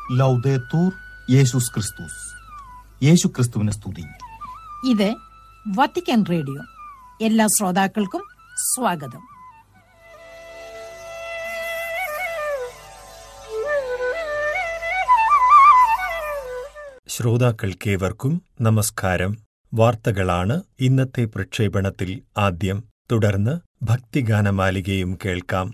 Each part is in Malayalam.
ലൗദേത്തൂർ യേശുസ് ക്രിസ്തുസ് യേശു ക്രിസ്തുവിനെ സ്തുതി ഇത് വത്തിക്കാൻ റേഡിയോ എല്ലാ ശ്രോതാക്കൾക്കും സ്വാഗതം ശ്രോതാക്കൾക്കേവർക്കും നമസ്കാരം വാർത്തകളാണ് ഇന്നത്തെ പ്രക്ഷേപണത്തിൽ ആദ്യം തുടർന്ന് ഭക്തിഗാനമാലികയും കേൾക്കാം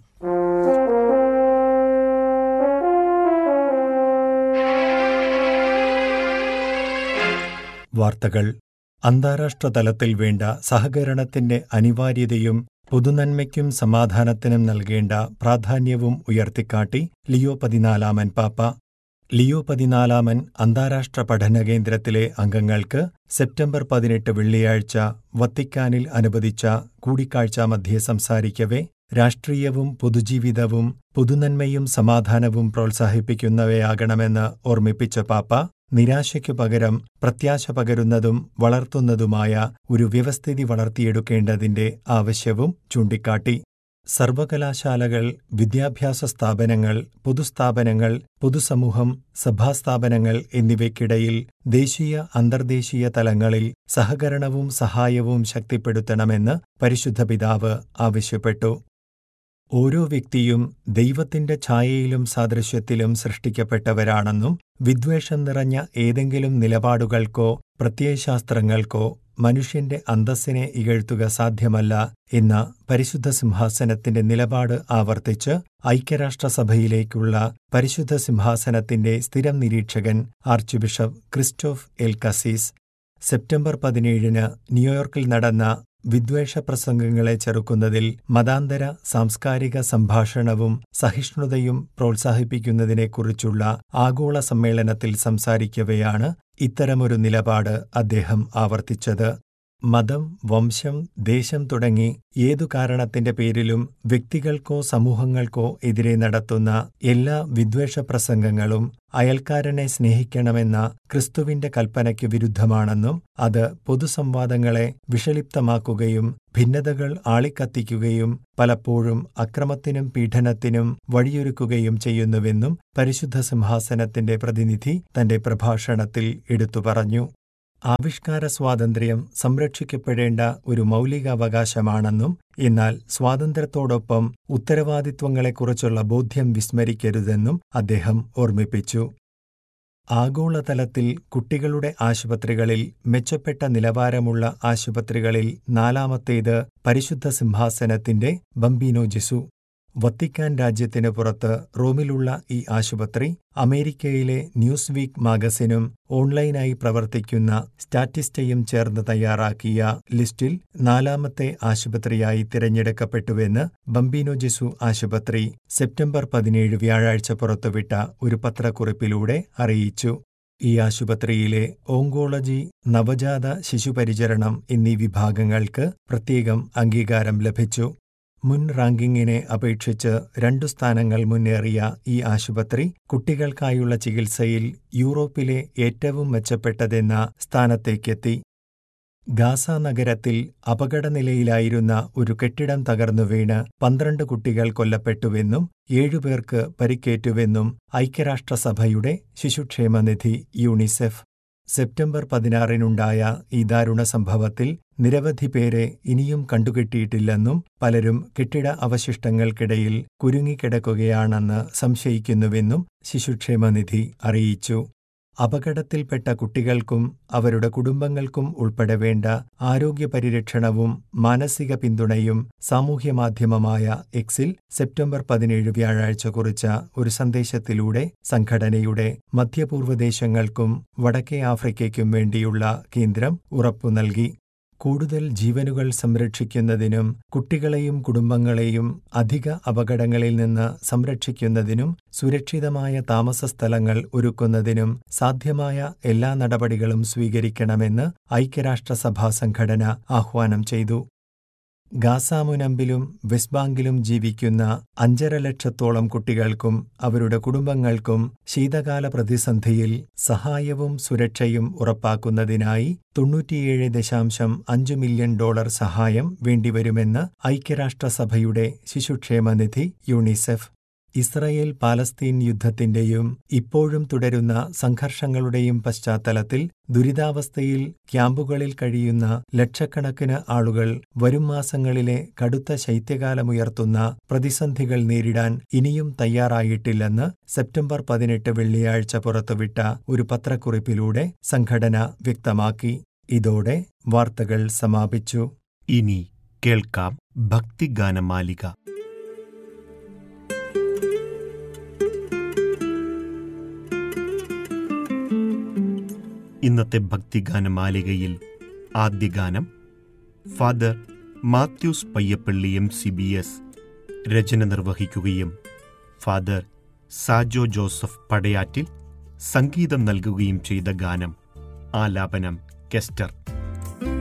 വാർത്തകൾ അന്താരാഷ്ട്ര തലത്തിൽ വേണ്ട സഹകരണത്തിന്റെ അനിവാര്യതയും പൊതുനന്മയ്ക്കും സമാധാനത്തിനും നൽകേണ്ട പ്രാധാന്യവും ഉയർത്തിക്കാട്ടി ലിയോ പതിനാലാമൻ പാപ്പ ലിയോ പതിനാലാമൻ അന്താരാഷ്ട്ര പഠന കേന്ദ്രത്തിലെ അംഗങ്ങൾക്ക് സെപ്റ്റംബർ പതിനെട്ട് വെള്ളിയാഴ്ച വത്തിക്കാനിൽ അനുവദിച്ച കൂടിക്കാഴ്ച മധ്യേ സംസാരിക്കവെ രാഷ്ട്രീയവും പൊതുജീവിതവും പൊതുനന്മയും സമാധാനവും പ്രോത്സാഹിപ്പിക്കുന്നവയാകണമെന്ന് ഓർമ്മിപ്പിച്ച പാപ്പ നിരാശയ്ക്കു പകരം പ്രത്യാശ പകരുന്നതും വളർത്തുന്നതുമായ ഒരു വ്യവസ്ഥിതി വളർത്തിയെടുക്കേണ്ടതിന്റെ ആവശ്യവും ചൂണ്ടിക്കാട്ടി സർവകലാശാലകൾ വിദ്യാഭ്യാസ സ്ഥാപനങ്ങൾ പൊതുസ്ഥാപനങ്ങൾ പൊതുസമൂഹം സഭാസ്ഥാപനങ്ങൾ എന്നിവയ്ക്കിടയിൽ ദേശീയ അന്തർദേശീയ തലങ്ങളിൽ സഹകരണവും സഹായവും ശക്തിപ്പെടുത്തണമെന്ന് പരിശുദ്ധ പിതാവ് ആവശ്യപ്പെട്ടു ഓരോ വ്യക്തിയും ദൈവത്തിന്റെ ഛായയിലും സാദൃശ്യത്തിലും സൃഷ്ടിക്കപ്പെട്ടവരാണെന്നും വിദ്വേഷം നിറഞ്ഞ ഏതെങ്കിലും നിലപാടുകൾക്കോ പ്രത്യയശാസ്ത്രങ്ങൾക്കോ മനുഷ്യന്റെ അന്തസ്സിനെ ഇകഴ്ത്തുക സാധ്യമല്ല എന്ന പരിശുദ്ധ സിംഹാസനത്തിന്റെ നിലപാട് ആവർത്തിച്ച് ഐക്യരാഷ്ട്രസഭയിലേക്കുള്ള പരിശുദ്ധ സിംഹാസനത്തിന്റെ സ്ഥിരം നിരീക്ഷകൻ archbishop Christophe El Kassis September പതിനേഴിന് ന്യൂയോർക്കിൽ നടന്ന വിദ്വേഷ പ്രസംഗങ്ങളെ ചെറുക്കുന്നതിൽ മതാന്തര സാംസ്കാരിക സംഭാഷണവും സഹിഷ്ണുതയും പ്രോത്സാഹിപ്പിക്കുന്നതിനെക്കുറിച്ചുള്ള ആഗോള സമ്മേളനത്തിൽ സംസാരിക്കവെയാണ് ഇത്തരമൊരു നിലപാട് അദ്ദേഹം ആവർത്തിച്ചത് മതം വംശം ദേശം തുടങ്ങി ഏതു കാരണത്തിന്റെ പേരിലും വ്യക്തികൾക്കോ സമൂഹങ്ങൾക്കോ എതിരെ നടത്തുന്ന എല്ലാ വിദ്വേഷ പ്രസംഗങ്ങളും അയൽക്കാരനെ സ്നേഹിക്കണമെന്ന ക്രിസ്തുവിന്റെ കൽപ്പനയ്ക്ക് വിരുദ്ധമാണെന്നും അത് പൊതുസംവാദങ്ങളെ വിഷലിപ്തമാക്കുകയും ഭിന്നതകൾ ആളിക്കത്തിക്കുകയും പലപ്പോഴും അക്രമത്തിനും പീഡനത്തിനും വഴിയൊരുക്കുകയും ചെയ്യുന്നുവെന്നും പരിശുദ്ധ സിംഹാസനത്തിന്റെ പ്രതിനിധി തന്റെ പ്രഭാഷണത്തിൽ എടുത്തു പറഞ്ഞു ആവിഷ്കാര സ്വാതന്ത്ര്യം സംരക്ഷിക്കപ്പെടേണ്ട ഒരു മൗലികാവകാശമാണെന്നും എന്നാൽ സ്വാതന്ത്ര്യത്തോടൊപ്പം ഉത്തരവാദിത്വങ്ങളെക്കുറിച്ചുള്ള ബോധ്യം വിസ്മരിക്കരുതെന്നും അദ്ദേഹം ഓർമ്മിപ്പിച്ചു ആഗോളതലത്തിൽ കുട്ടികളുടെ ആശുപത്രികളിൽ മെച്ചപ്പെട്ട നിലവാരമുള്ള ആശുപത്രികളിൽ നാലാമത്തേത് പരിശുദ്ധ സിംഹാസനത്തിന്റെ ബംബീനോ ജിസു വത്തിക്കാൻ രാജ്യത്തിന് പുറത്ത് റോമിലുള്ള ഈ ആശുപത്രി അമേരിക്കയിലെ ന്യൂസ് വീക്ക് മാഗസിനും ഓൺലൈനായി പ്രവർത്തിക്കുന്ന സ്റ്റാറ്റിസ്റ്റയും ചേർന്ന് തയ്യാറാക്കിയ ലിസ്റ്റിൽ നാലാമത്തെ ആശുപത്രിയായി തിരഞ്ഞെടുക്കപ്പെട്ടുവെന്ന് ബംബീനോ ജിസു ആശുപത്രി സെപ്റ്റംബർ പതിനേഴ് വ്യാഴാഴ്ച പുറത്തുവിട്ട ഒരു പത്രക്കുറിപ്പിലൂടെ അറിയിച്ചു ഈ ആശുപത്രിയിലെ ഓങ്കോളജി നവജാത ശിശുപരിചരണം എന്നീ വിഭാഗങ്ങൾക്ക് പ്രത്യേകം അംഗീകാരം ലഭിച്ചു മുൻ റാങ്കിങ്ങിനെ അപേക്ഷിച്ച് രണ്ടു സ്ഥാനങ്ങൾ മുന്നേറിയ ഈ ആശുപത്രി കുട്ടികൾക്കായുള്ള ചികിത്സയിൽ യൂറോപ്പിലെ ഏറ്റവും മെച്ചപ്പെട്ടതെന്ന സ്ഥാനത്തേക്കെത്തി ഗാസ നഗരത്തിൽ അപകടനിലയിലായിരുന്ന ഒരു കെട്ടിടം തകർന്നു വീണ് പന്ത്രണ്ട് കുട്ടികൾ കൊല്ലപ്പെട്ടുവെന്നും ഏഴുപേർക്ക് പരിക്കേറ്റുവെന്നും ഐക്യരാഷ്ട്രസഭയുടെ ശിശുക്ഷേമനിധി യൂണിസെഫ് സെപ്റ്റംബർ പതിനാറിനുണ്ടായ ഈ ദാരുണ സംഭവത്തിൽ നിരവധി പേരെ ഇനിയും കണ്ടുകിട്ടിയിട്ടില്ലെന്നും പലരും കെട്ടിട അവശിഷ്ടങ്ങൾക്കിടയിൽ കുരുങ്ങിക്കിടക്കുകയാണെന്ന് സംശയിക്കുന്നുവെന്നും ശിശുക്ഷേമനിധി അറിയിച്ചു അപകടത്തിൽപ്പെട്ട കുട്ടികൾക്കും അവരുടെ കുടുംബങ്ങൾക്കും ഉൾപ്പെടെ വേണ്ട ആരോഗ്യ പരിരക്ഷണവും മാനസിക പിന്തുണയും സാമൂഹ്യമാധ്യമമായ എക്സിൽ സെപ്റ്റംബർ പതിനേഴ് വ്യാഴാഴ്ച കുറിച്ച ഒരു സന്ദേശത്തിലൂടെ സംഘടനയുടെ മധ്യപൂർവ്വദേശങ്ങൾക്കും വടക്കേ ആഫ്രിക്കയ്ക്കും വേണ്ടിയുള്ള കേന്ദ്രം ഉറപ്പു നൽകി കൂടുതൽ ജീവനുകൾ സംരക്ഷിക്കുന്നതിനും കുട്ടികളെയും കുടുംബങ്ങളെയും അധിക അപകടങ്ങളിൽ നിന്ന് സംരക്ഷിക്കുന്നതിനും സുരക്ഷിതമായ താമസസ്ഥലങ്ങൾ ഒരുക്കുന്നതിനും സാധ്യമായ എല്ലാ നടപടികളും സ്വീകരിക്കണമെന്ന് ഐക്യരാഷ്ട്രസഭാ സംഘടന ആഹ്വാനം ചെയ്തു ഗാസാമുനമ്പിലും വെസ്റ്റ് ബാങ്കിലും ജീവിക്കുന്ന അഞ്ചര ലക്ഷത്തോളം കുട്ടികൾക്കും അവരുടെ കുടുംബങ്ങൾക്കും ശീതകാല പ്രതിസന്ധിയിൽ സഹായവും സുരക്ഷയും ഉറപ്പാക്കുന്നതിനായി തൊണ്ണൂറ്റിയേഴ് ദശാംശം അഞ്ച് മില്യൺ ഡോളർ സഹായം വേണ്ടിവരുമെന്ന് ഐക്യരാഷ്ട്രസഭയുടെ ശിശുക്ഷേമനിധി യൂണിസെഫ് ഇസ്രയേൽ പാലസ്തീൻ യുദ്ധത്തിന്റെയും ഇപ്പോഴും തുടരുന്ന സംഘർഷങ്ങളുടെയും പശ്ചാത്തലത്തിൽ ദുരിതാവസ്ഥയിൽ ക്യാമ്പുകളിൽ കഴിയുന്ന ലക്ഷക്കണക്കിന് ആളുകൾ വരും മാസങ്ങളിലെ കടുത്ത ശൈത്യകാലമുയർത്തുന്ന പ്രതിസന്ധികൾ നേരിടാൻ ഇനിയും തയ്യാറായിട്ടില്ലെന്ന് സെപ്റ്റംബർ പതിനെട്ട് വെള്ളിയാഴ്ച പുറത്തുവിട്ട ഒരു പത്രക്കുറിപ്പിലൂടെ സംഘടന വ്യക്തമാക്കി ഇതോടെ വാർത്തകൾ സമാപിച്ചു ഇനി കേൾക്കാം ഭക്തിഗാനമാലിക ഇന്നത്തെ ഭക്തിഗാനമാലികയിൽ ആദ്യ ഗാനം father Mathews Payyappilly M C B S രചന നിർവഹിക്കുകയും ഫാദർ സാജോ ജോസഫ് പടയാറ്റിൽ സംഗീതം നൽകുകയും ചെയ്ത ഗാനം ആലാപനം കെസ്റ്റർ